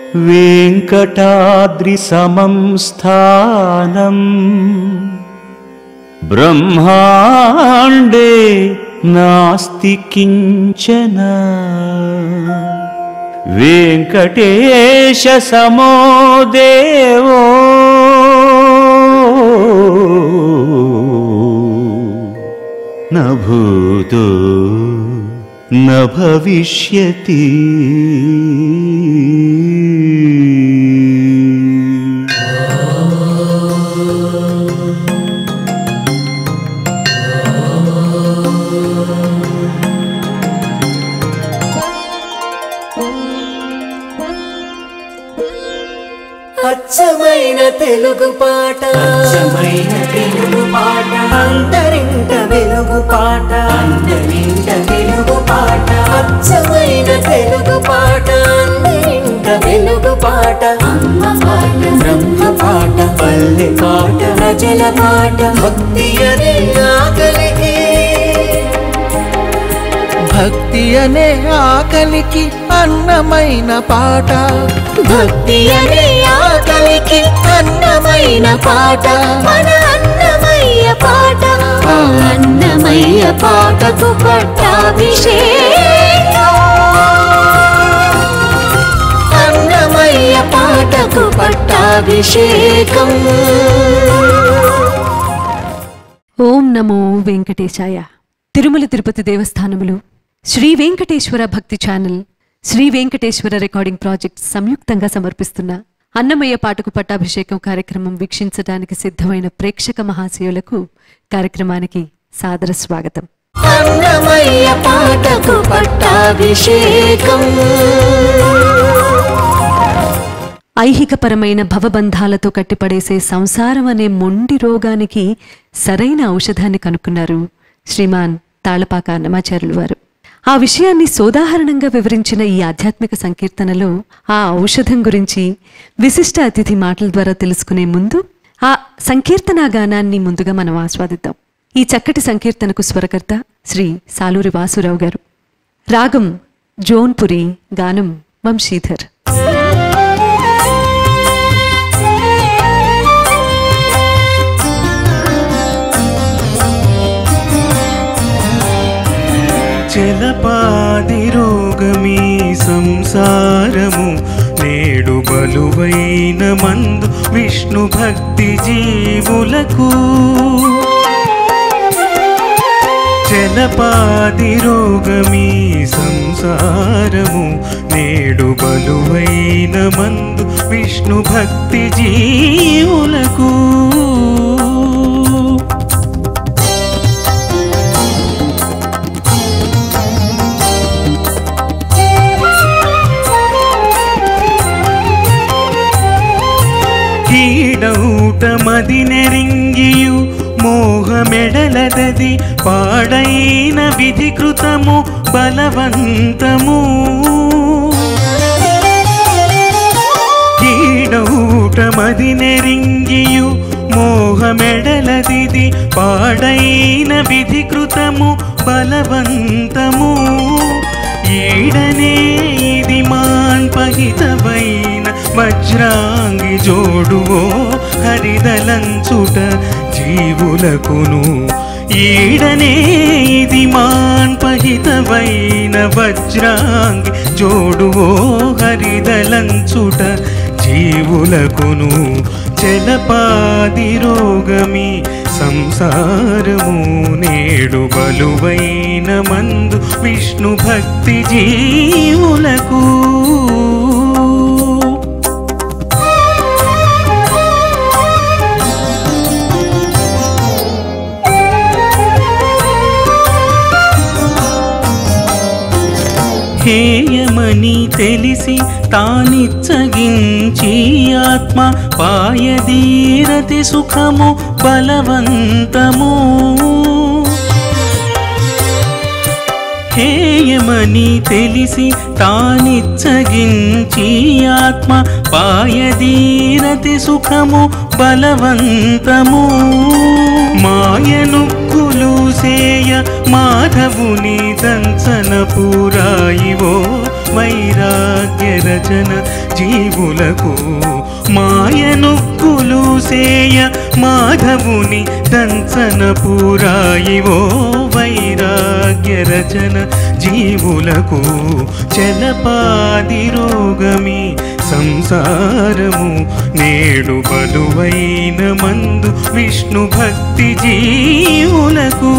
वेङ्कटाद्रिसमं स्थानम् ब्रह्माण्डे नास्ति किञ्चन वेङ्कटेशसमो देवो न भूतो न भविष्यति అచ్చమైన తెలుగు పాట అచ్చమైన తెలుగు పాట అంతరింట వెలుగు పాట అందరింట తెలుగు పాట అచ్చమైన తెలుగు పాట అందరింట వెలుగు పాట అమ్మ పాట బ్రహ్మ పాట పల్లె పాట ప్రజల పాట భక్తి అనే ఆకలికి భక్తి అనే ఆకలికి అన్నమైన పాట భక్తి అనే ఆకలికి అన్నమైన పాట మన అన్నమయ్య పాట ఆ అన్నమయ్య పాటకు పట్టాభిషేకం అన్నమయ్య పాటకు పట్టాభిషేకం ఓం నమో వెంకటేశాయ తిరుమల తిరుపతి దేవస్థానములు శ్రీ వెంకటేశ్వర భక్తి channel Sri Venkateswara recording project సంయుక్తంగా సమర్పిస్తున్న అన్నమయ్య పాటకు పట్టాభిషేకం కార్యక్రమం వీక్షించడానికి సిద్ధమైన ప్రేక్షక మహాశయులకు కార్యక్రమానికి సాదర స్వాగతం అన్నమయ్య పాటకు పట్టాభిషేకం ఐహికపరమైన భవబంధాలతో కట్టిపడేసే సంసారం అనే మొండి రోగానికి సరైన ఔషధాన్ని కనుక్కున్నారు శ్రీమాన్ తాళపాక అన్నమాచార్యులు వారు ఆ విషయాన్ని సోదాహరణంగా వివరించిన ఈ ఆధ్యాత్మిక సంకీర్తనలో ఆ ఔషధం గురించి విశిష్ట అతిథి మాటల ద్వారా తెలుసుకునే ముందు ఆ సంకీర్తనా గానాన్ని ముందుగా మనం ఆస్వాదిద్దాం ఈ చక్కటి సంకీర్తనకు స్వరకర్త శ్రీ సాలూరి వాసురావు గారు రాగం జోన్పురి గానం వంశీధర్ చలపాది రోగమీ సంసారము నేడు బలువైన మందు విష్ణు భక్తి జీవులకు చలపాది రోగమీ సంసారము నేడు బలువైన మందు విష్ణు భక్తి జీవులకు కీడౌట మదినెరింగియు మోహమెడలదది పాడైన విధికృతము బలవంతము కీడౌట మదినెరింగియు మోహమెడలదిది పాడైన విధికృతము బలవంతము ఈడనే ఇది మాన్పహితమైన వజ్రాంగి జోడువో హరిదలంచుట జీవులకును ఈడనే ఇది మాన్పహితమైన వజ్రాంగి జోడువో హరిదలంచుట జీవులకును జలపాది రోగమి సంసారము నేడు బలువైన మందు విష్ణు భక్తి జీవులకు హేయమని తెలిసి తానిచ్చగించి ఆత్మ పాయదీరతి సుఖము బలవంతము హేయమని తెలిసి తానిచ్చగించి ఆత్మ పాయదీరతి సుఖము బలవంతము మాయను మాధవుని దంచన పూరాయివో వైరాగ్యము వైరాగ్య రచన జీవులకు మాయను కులుసేయ మాధవుని దంచన పురాయివో వైరాగ్య రచన జీవులకు చలపాది రోగమి సంసారము నేడు బలువైన మందు విష్ణు భక్తి జీవులకు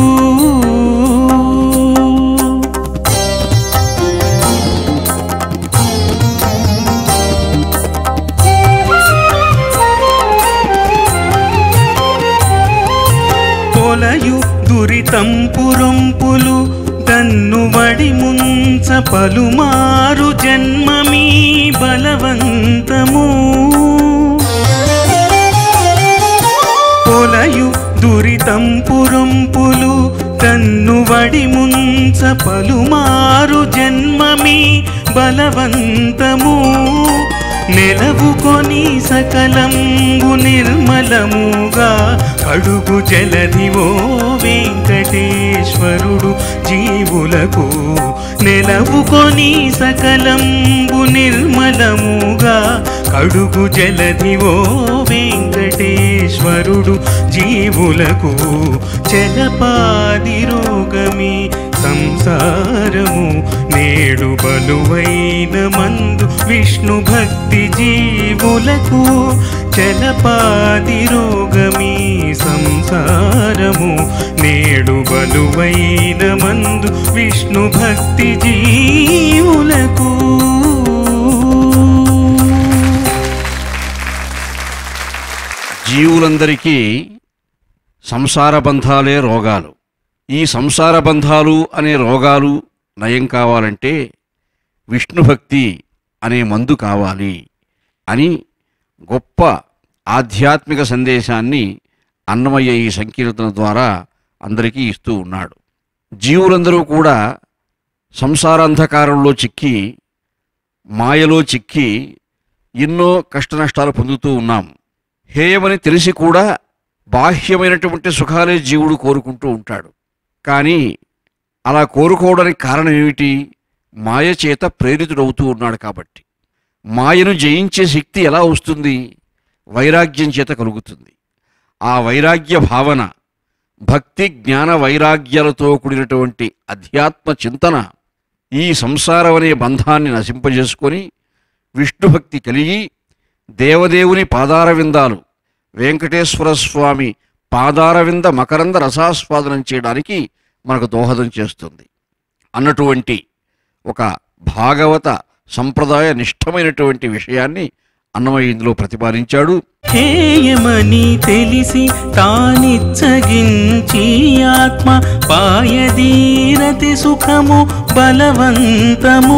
పొలయు దురితంపురొంపులు తన్ను వడి ముంచ పలుమారు జన్మమీ బలవంతము పొలయు దురితంపురొంపులు తన్ను వడి ముంచ పలుమారు జన్మమీ బలవంతము నెలవుకొని సకలంబు నిర్మలముగా కడుగు జలధివో వెంకటేశ్వరుడు జీవులకు నెలవుకొని సకలంబు నిర్మలముగా కడుగు జలధివో వెంకటేశ్వరుడు జీవులకు చలపాది రోగమి సంసారము నేడు బలువైన మందు విష్ణు భక్తి జీవులకు చలపాది రోగమి సంసారము నేడు బలువైన మందు విష్ణు భక్తి జీవులకు జీవులందరికీ సంసార బంధాలే రోగాలు ఈ సంసార బంధాలు అనే రోగాలు నయం కావాలంటే విష్ణుభక్తి అనే మందు కావాలి అని గొప్ప ఆధ్యాత్మిక సందేశాన్ని అన్నమయ్య ఈ సంకీర్తన ద్వారా అందరికీ ఇస్తూ ఉన్నాడు జీవులందరూ కూడా సంసారాంధకారంలో చిక్కి మాయలో చిక్కి ఎన్నో కష్టనష్టాలు పొందుతూ ఉన్నాం హేయమని తెలిసి కూడా బాహ్యమైనటువంటి సుఖాలే జీవుడు కోరుకుంటూ ఉంటాడు కానీ అలా కోరుకోవడానికి కారణం ఏమిటి మాయ చేత ప్రేరితుడవుతూ ఉన్నాడు కాబట్టి మాయను జయించే శక్తి ఎలా వస్తుంది వైరాగ్యం చేత కలుగుతుంది ఆ వైరాగ్య భావన భక్తి జ్ఞాన వైరాగ్యాలతో కూడినటువంటి అధ్యాత్మ చింతన ఈ సంసారం అనే బంధాన్ని నశింపజేసుకొని విష్ణుభక్తి కలిగి దేవదేవుని పాదారవిందాలు వెంకటేశ్వర స్వామి పాదారవింద మకరంద రసాస్వాదనం చేయడానికి మనకు దోహదం చేస్తుంది అన్నటువంటి ఒక భాగవత సంప్రదాయ నిష్ఠమైనటువంటి విషయాన్ని అన్నమయ్య ఇందులో ప్రతిపాదించాడు హేయమని తెలిసి తానిచ్చగించి ఆత్మ పాయదీరతి సుఖము బలవంతము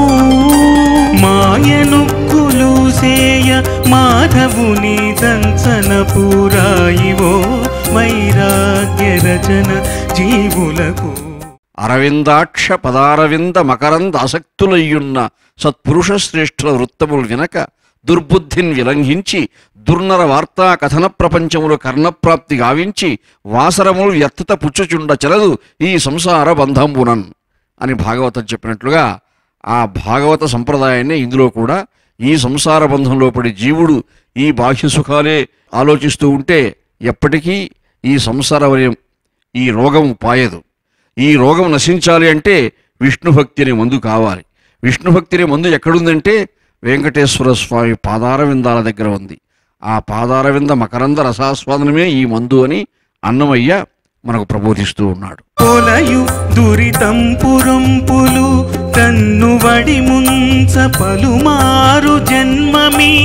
మాయను కులుసేయ మాధవుని దంచన పురాయివో వైరాగ్య రచన జీవులకు అరవిందాక్ష పదారవింద మకరంద ఆసక్తులయ్యున్న సత్పురుష శ్రేష్ఠుల వృత్తములు వినక దుర్బుద్ధిని విలంఘించి దుర్నర వార్తా కథన ప్రపంచములు కర్ణప్రాప్తి గావించి వాసరములు వ్యర్థత పుచ్చుచుండ చలదు ఈ సంసార బంధంబునన్ అని భాగవతం చెప్పినట్లుగా ఆ భాగవత సంప్రదాయాన్ని ఇందులో కూడా ఈ సంసార బంధంలో పడి జీవుడు ఈ బాహ్య సుఖాలే ఆలోచిస్తూ ఉంటే ఎప్పటికీ ఈ సంసారం అనే ఈ రోగం పాయదు ఈ రోగం నశించాలి అంటే విష్ణుభక్తి అనే మందు కావాలి విష్ణుభక్తి అనే మందు ఎక్కడుందంటే వెంకటేశ్వర స్వామి పాదారవిందాల దగ్గర ఉంది ఆ పాదారవింద మకరంద రసాస్వాదనమే ఈ మందు అని అన్నమయ్య మనకు ప్రబోధిస్తూ ఉన్నాడు పొలయు దురితంపురంపులు తన్ను వడి ముంచ పలుమారు జన్మమి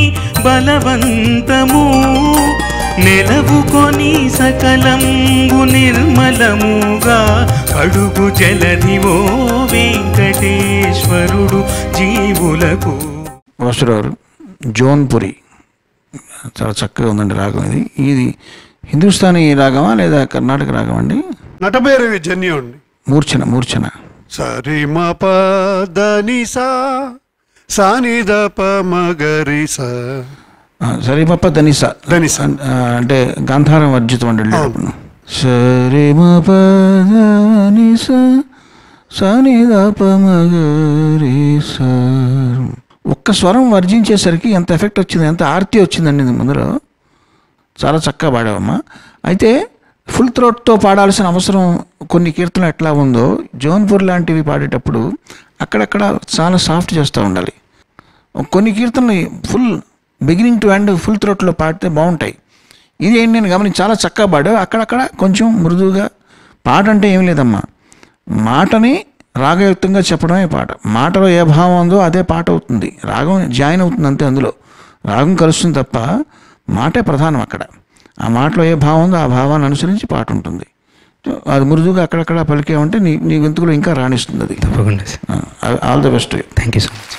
బలవంతము నెలవుకొని సకలంబు నిర్మలముగా కడుగు జలధివో వెంకటేశ్వరుడు జీవులకు మాస్టర్ జోన్పురి చాలా చక్కగా ఉందండి రాగం ఇది ఇది హిందుస్థానీ రాగమా లేదా కర్ణాటక రాగం అండి నటభైరవి జన్యం అండి మూర్ఛన మూర్ఛన సరి మ ప ద ని సా సాని ద ప మగరి స ఆ, సరే పప్ప ధనిస ధనిస. ఆ, అంటే గాంధారం వర్జితం అండి వెళ్ళేటప్పుడు సరే మ ప ధనిస సని ద ప మగరి స ఒక్క స్వరం వర్జించేసరికి ఎంత ఎఫెక్ట్ వచ్చింది ఎంత ఆర్తి వచ్చిందండి ఇది ముందర చాలా చక్కగా పాడావమ్మా అయితే ఫుల్ థ్రోట్తో పాడాల్సిన అవసరం కొన్ని కీర్తనలు ఎట్లా ఉందో జోన్పూర్ లాంటివి పాడేటప్పుడు అక్కడక్కడ చాలా సాఫ్ట్ చేస్తూ ఉండాలి కొన్ని కీర్తనలు full beginning to end full థ్రోట్లో పాడితే బాగుంటాయి ఇది ఏంటి నేను గమనించి చాలా చక్కగా పాడావు అక్కడక్కడ కొంచెం మృదువుగా పాట అంటే ఏం లేదమ్మా మాటని రాగయుక్తంగా చెప్పడమే పాట మాటలో ఏ భావం ఉందో అదే పాట అవుతుంది రాగం జాయిన్ అవుతుంది అంతే అందులో రాగం కలుస్తుంది తప్ప మాటే ప్రధానం అక్కడ ఆ మాటలో ఏ భావం ఉందో ఆ భావాన్ని అనుసరించి పాట ఉంటుంది అది మృదువుగా అక్కడక్కడ పలికే ఉంటే నీ నీ గొంతుకులో ఇంకా రాణిస్తుంది అది తప్పకుండా sir all the best thank you so much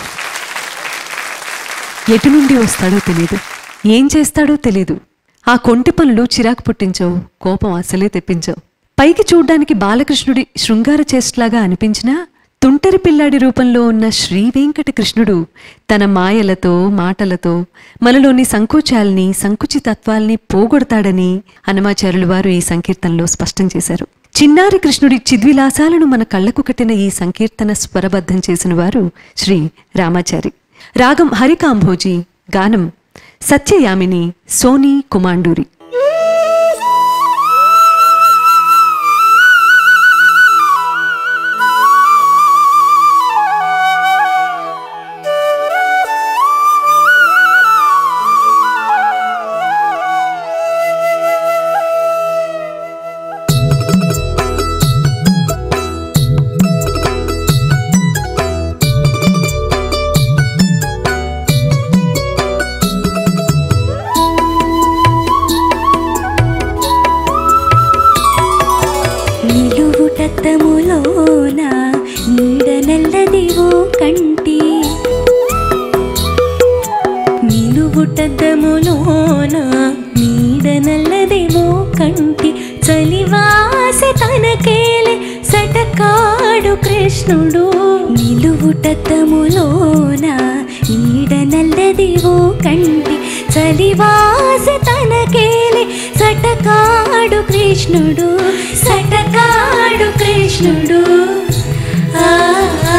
ఎటు నుండి వస్తాడో తెలియదు ఏం చేస్తాడో తెలియదు ఆ కొంటి పనులు చిరాకు పుట్టించవు కోపం అసలే తెప్పించవు పైకి చూడ్డానికి బాలకృష్ణుడి శృంగార చేష్టలాగా అనిపించినా తుంటరి పిల్లాడి రూపంలో ఉన్న శ్రీ వెంకట కృష్ణుడు తన మాయలతో మాటలతో మనలోని సంకోచాల్ని సంకుచితత్వాల్ని పోగొడతాడని హనుమాచార్యులు వారు ఈ సంకీర్తనలో స్పష్టం చేశారు చిన్నారి కృష్ణుడి చిద్విలాసాలను మన కళ్ళకు కట్టిన ఈ సంకీర్తన స్వరబద్ధం చేసిన వారు శ్రీ రామాచారి రాగం హరికాంభోజీ గానం సత్యయామిని సోనీ కుమాండూరి నిలువుటత్తములోన నీడ నల్లదివో కంటి నిలువుటద్దములోన నీడ నల్లదివో కంటి చలివాసి తనకేలే సటకాడు కృష్ణుడు నిలువుటద్దములోన నీడ నల్లదివో కంటి చలివాసి తనకేలే సటకాడు కృష్ణుడు సటకాడు కృష్ణుడు ఆ ఆ, ఆ.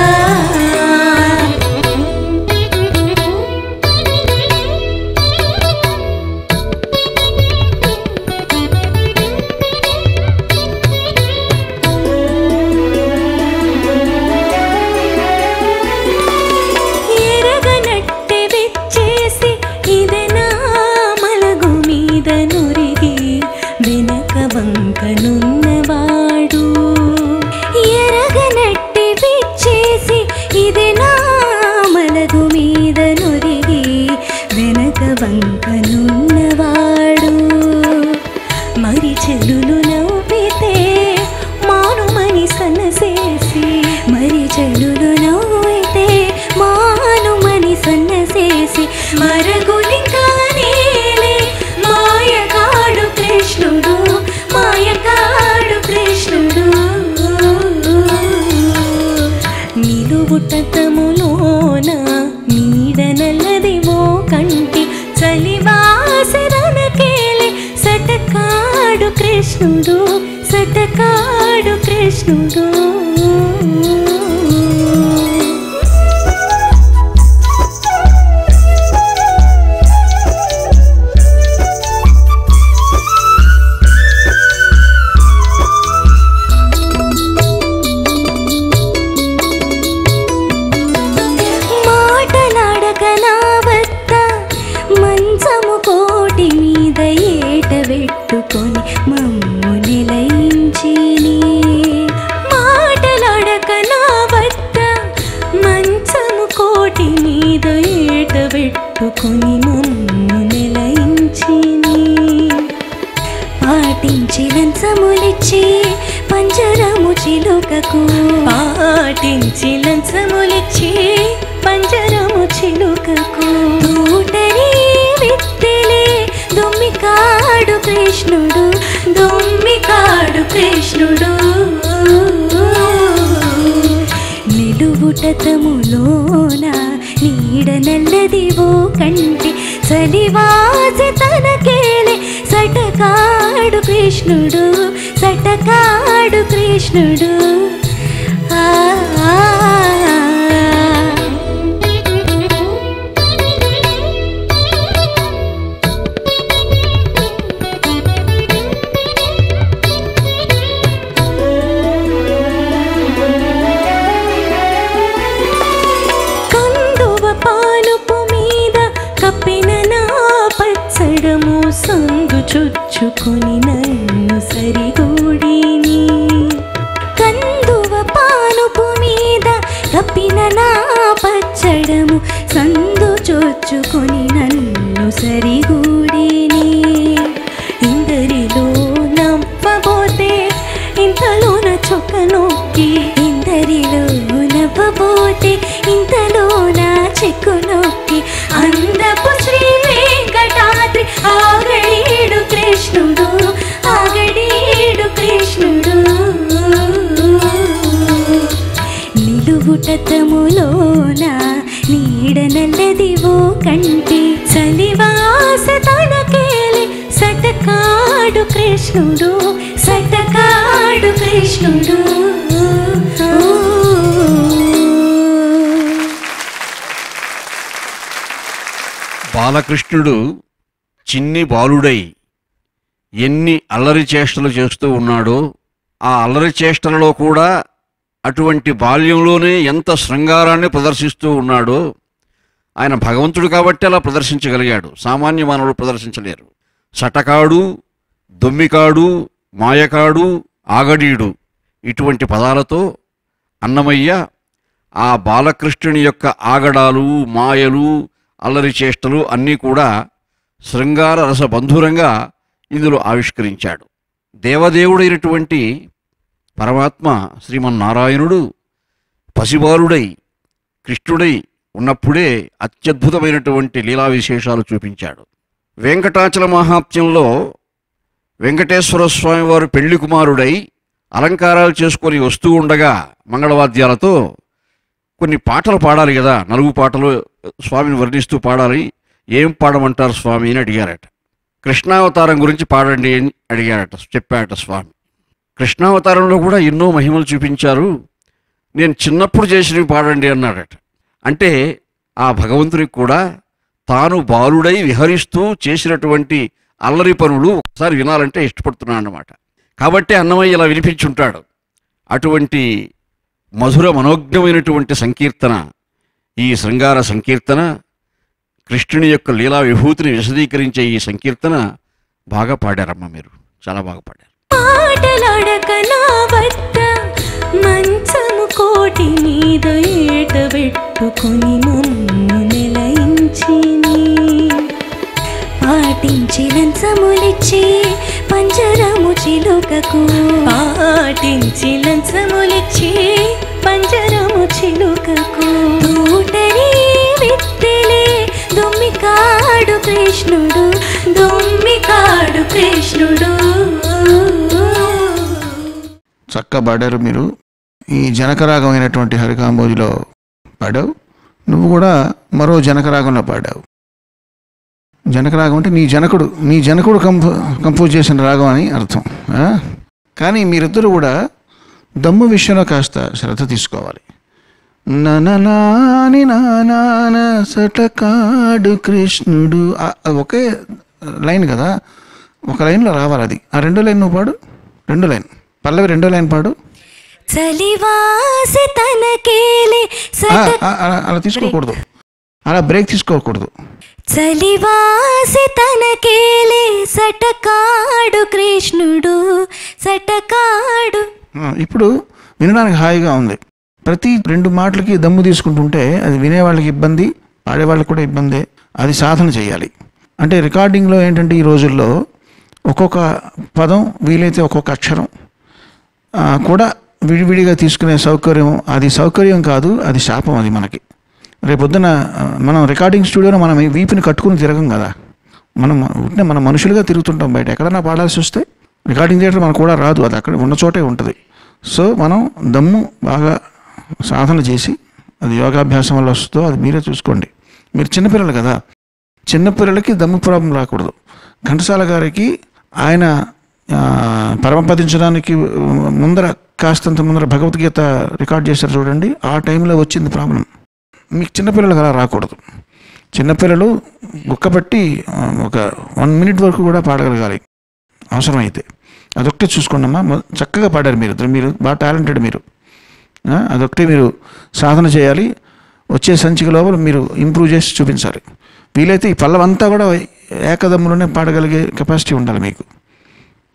ఎరగనట్టె విచ్చేసి ఇదెనా మలగు మీద నురిగి వెనక వంకనున్నవాడు ఎరగనట్టె విచ్చేసి ఇదెనా మలగు మీద నురిగి వెనక వంకనున్నవాడు మరి చెల్లులు నవ్వితే మానుమని సన్నసేసి మరి చెల్లులు నవ్వితే మానుమని సన్నసేసి మరగులి కానేలే మాయకాడు కృష్ణుడు మాయకాడు కృష్ణుడు నిలువుటతములోన నీడ నల్లదివో కంటి చలివాసరనకేలే సటకాడు కృష్ణుడు సటకాడు కృష్ణుడు మాటలాడక నా వద్ద మంచము కోటి మీద ఏట పెట్టుకొని మమ్ము నిలయించిని మాటలాడక నా వద్ద మంచము కోటి మీద ఏట పెట్టుకొని మమ్ము నిలయించిని పాటించి లంచములిచ్చి పంజరము చిలుకకు పాటించి లంచములిచ్చి పంజరము చిలుకకు తూటరి విత్తెలే దొమ్మికాడు కృష్ణుడు దొమ్మికాడు కృష్ణుడు నిలువుటతములోన నీడ నల్లదివో కంటి చలివాసి తనకేలే సటకాడు కృష్ణుడు సటకాడు కృష్ణుడు ఆ, ఆ, ఆ. చొచ్చుకొని నన్ను సరిగూడిని కందువ పానుపు మీద కప్పిన నా పచ్చడము సందు చొచ్చుకొని నన్ను సరిగూడిని ఇందరిలో నవ్వబోతే ఇంతలోన చొక్క నొక్కి ఇందరిలో నవ్వబోతే ఇంతలోన చెక్కు నొక్కి అందపు శ్రీ వెంకటాద్రి ఆగడీడు కృష్ణుడు ఆగడీడు కృష్ణుడు నిలువుటతములోన నీడ నల్లదివో కంటి చలివాస తనకేలి సటకాడు కృష్ణుడు సటకాడు కృష్ణుడు బాలకృష్ణుడు చిన్ని బాలుడై ఎన్ని అల్లరి చేష్టలు చేస్తూ ఉన్నాడో ఆ అల్లరి చేష్టలలో కూడా అటువంటి బాల్యంలోనే ఎంత శృంగారాన్ని ప్రదర్శిస్తూ ఉన్నాడో ఆయన భగవంతుడు కాబట్టి అలా ప్రదర్శించగలిగాడు సామాన్య మానవుడు ప్రదర్శించలేరు సటకాడు దొమ్మికాడు మాయకాడు ఆగడీడు ఇటువంటి పదాలతో అన్నమయ్య ఆ బాలకృష్ణుని యొక్క ఆగడాలు మాయలు అల్లరి చేష్టలు అన్నీ కూడా శృంగార రస బంధురంగా ఇందులో ఆవిష్కరించాడు దేవదేవుడైనటువంటి పరమాత్మ శ్రీమన్నారాయణుడు పసిబాలుడై కృష్ణుడై ఉన్నప్పుడే అత్యద్భుతమైనటువంటి లీలా విశేషాలు చూపించాడు వెంకటాచల మహాత్మ్యంలో వెంకటేశ్వర స్వామి వారు పెళ్లి కుమారుడై అలంకారాలు చేసుకొని వస్తూ ఉండగా మంగళవాద్యాలతో కొన్ని పాటలు పాడాలి కదా నలుగు పాటలు స్వామిని వర్ణిస్తూ పాడాలి ఏం పాడమంటారు స్వామి అని అడిగారట కృష్ణావతారం గురించి పాడండి అని అడిగారట చెప్పారట స్వామి కృష్ణావతారంలో కూడా ఎన్నో మహిమలు చూపించారు నేను చిన్నప్పుడు చేసినవి పాడండి అన్నాడట అంటే ఆ భగవంతునికి కూడా తాను బాలుడై విహరిస్తూ చేసినటువంటి అల్లరి పనులు ఒకసారి వినాలంటే ఇష్టపడుతున్నాడు అన్నమాట కాబట్టి అన్నమయ్య ఇలా వినిపించుంటాడు అటువంటి మధుర మనోజ్ఞమైనటువంటి సంకీర్తన ఈ శృంగార సంకీర్తన కృష్ణుని యొక్క లీలా విభూతిని విశదీకరించే ఈ సంకీర్తన బాగా పాడారమ్మ మీరు చాలా బాగా పాడారు ఆటలాడక నా వద్ద మంచము కోటి మీద ఏట పెట్టుకుని మమ్ము నెలయించిని పాటించి లంచములిచ్చి పంజరము చిలుకకు పాటించి లంచములిచ్చి పంజరము చిలుకకు తూటరి విత్తెలే దొమ్మికాడు కృష్ణుడు దొమ్మికాడు కృష్ణుడు చక్కగా పాడారు మీరు ఈ జనకరాగమైనటువంటి హరికాంబోజిలో పాడావు నువ్వు కూడా మరో జనకరాగంలో పాడావు జనకరాగం అంటే నీ జనకుడు నీ జనకుడు కంపో కంపోజ్ చేసిన రాగం అని అర్థం ఆ? కానీ మీరిద్దరూ కూడా దమ్ము విషయంలో కాస్త శ్రద్ధ తీసుకోవాలి నననాని నానాన సటకాడు కృష్ణుడు ఆ- అది ఒకే లైన్ కదా ఒక లైన్లో రావాలి అది ఆ రెండో లైన్ నువ్వు పాడు రెండో లైన్ పల్లవి రెండో లైన్ పాడు చలివాసి తనకేలి ఆ, సట ఆ, అలా అలా తీసుకోకూడదు అలా బ్రేక్ తీసుకోకూడదు చలివాసి తనకేలి సటకాడు కృష్ణుడు సటకాడు ఆ, ఇప్పుడు వినడానికి హాయిగా ఉంది ప్రతి రెండు మాటలకి దమ్ము తీసుకుంటుంటే అది వినేవాళ్ళకి ఇబ్బంది పాడేవాళ్ళకి కూడా ఇబ్బందే అది సాధన చేయాలి అంటే రికార్డింగ్లో ఏంటంటే ఈ రోజుల్లో ఒక్కొక్క పదం వీలైతే ఒక్కొక్క అక్షరం ఆ, కూడా విడివిడిగా తీసుకునే సౌకర్యం అది సౌకర్యం కాదు అది శాపం అది మనకి రేపొద్దున ఆ, మనం రికార్డింగ్ స్టూడియోలో మనం ఈ వీపుని కట్టుకుని తిరగం కదా మనం ఉంటే మన మనుషులుగా తిరుగుతుంటాం బయట ఎక్కడన్నా పాడాల్సి వస్తే రికార్డింగ్ థియేటర్ మనకు కూడా రాదు అది అక్కడ ఉన్న చోటే ఉంటుంది సో మనం దమ్ము బాగా సాధన చేసి అది యోగాభ్యాసం వల్ల వస్తుందో అది మీరే చూసుకోండి మీరు చిన్నపిల్లలు కదా చిన్నపిల్లలకి దమ్ము ప్రాబ్లం రాకూడదు ఘంటసాల గారికి ఆయన ఆ, పరమపదించడానికి ముందర కాస్తంత ముందర భగవద్గీత రికార్డ్ చేశారు చూడండి ఆ టైంలో వచ్చింది ప్రాబ్లం మీకు చిన్నపిల్లలకు అలా రాకూడదు చిన్నపిల్లలు గుక్కబట్టి ఆ, ఒక వన్ మినిట్ వరకు కూడా పాడగలగాలి అవసరమైతే అదొక్కటే చూసుకోండి అమ్మా మొ- చక్కగా పాడారు మీరు ఇద్దరు మీరు బాగా టాలెంటెడ్ మీరు ఆ, అదొక్కటే మీరు సాధన చేయాలి వచ్చే సంచిక లోపల మీరు ఇంప్రూవ్ చేసి చూపించాలి వీలైతే ఈ పల్లవంతా కూడా ఏకదమ్ములోనే పాడగలిగే కెపాసిటీ ఉండాలి మీకు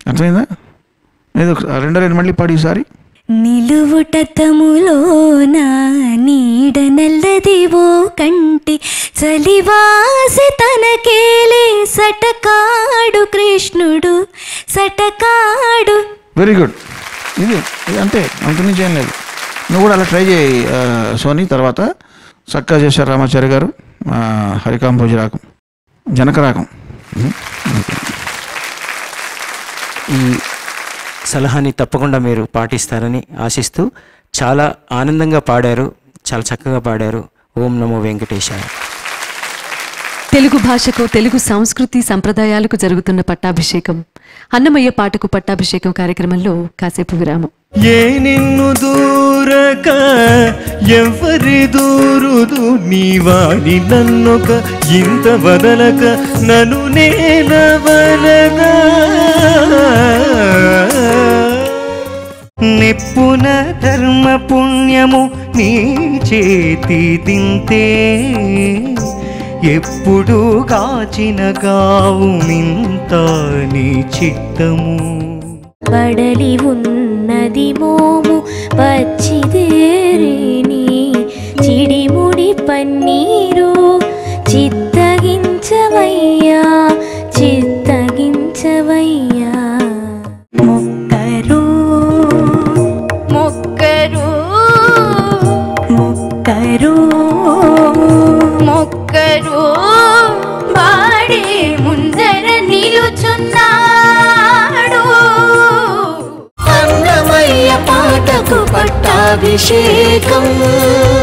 అర్థమైందా ఏదో ఒక- రెండో రెండు మళ్ళీ పాడి ఈసారి నిలువుట తములోన నీడ నల్లదివో కంటి చలివాసి తనకేలే సటకాడు కృష్ణుడు సటకాడు వెరీ గుడ్ ఇది ఇది అంతే అంతకుమించి ఏం లేదు నువ్వు కూడా అలా ట్రై చేయి ఆ, సోని తర్వాత చక్కగా చేశారు రామాచారి గారు ఆ, హరికాంభోజి రాకం జనక రాకం ఉమ్, ఓకే. ఈ సలహాని తప్పకుండా మీరు పాటిస్తారని ఆశిస్తూ చాలా ఆనందంగా పాడారు చాలా చక్కగా పాడారు ఓం నమో వెంకటేశాయ తెలుగు భాషకు తెలుగు సంస్కృతి సంప్రదాయాలకు జరుగుతున్న పట్టాభిషేకం అన్నమయ్య పాటకు పట్టాభిషేకం కార్యక్రమంలో కాసేపు విరామం ఏ నిన్ను దూరక ఎవరి దూరుదు నీవాడి నన్నొక ఇంత వదలక నన్ను నేలవలగా నిప్పున ధర్మ పుణ్యము నీ చేతి తింతే ఎప్పుడు కాచిన కావు మింత నీ చిత్తము పడలి ఉన్నది మోము పచ్చిదేరిని చిడిముడి పన్నీరు చిత్తగించవయ్యా చిత్తగించవయ్యా మొక్కరు మొక్కరు మొక్కరు మొక్కరు వాడే ముందర నిలుచున్నాడు అన్నమయ్య పాటకు పట్టాభిషేకం